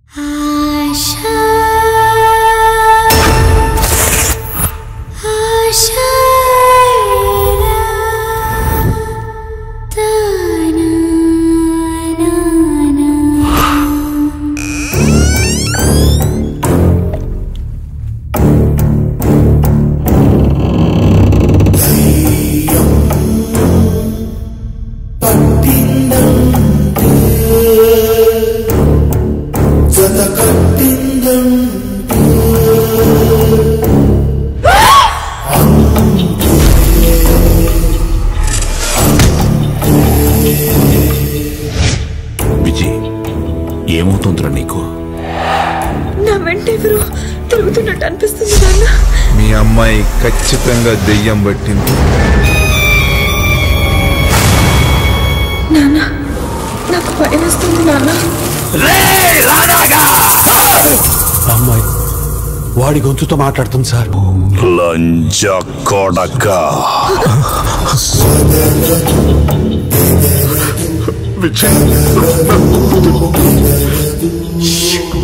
ఆశా ఆశా తానా నానా విజయ్ ఏమవుతుందిరా నీకు నా వెంట ఎవరు తిరుగుతున్నట్టు అనిపిస్తుంది నాన్న మీ అమ్మాయి ఖచ్చితంగా దెయ్యం పట్టింది నాన్న నాకు భయం వేస్తుంది నాన్న అమ్మాయి వాడి గొంతుతో మాట్లాడుతుంది సార్ లంజ కొడక విజయ్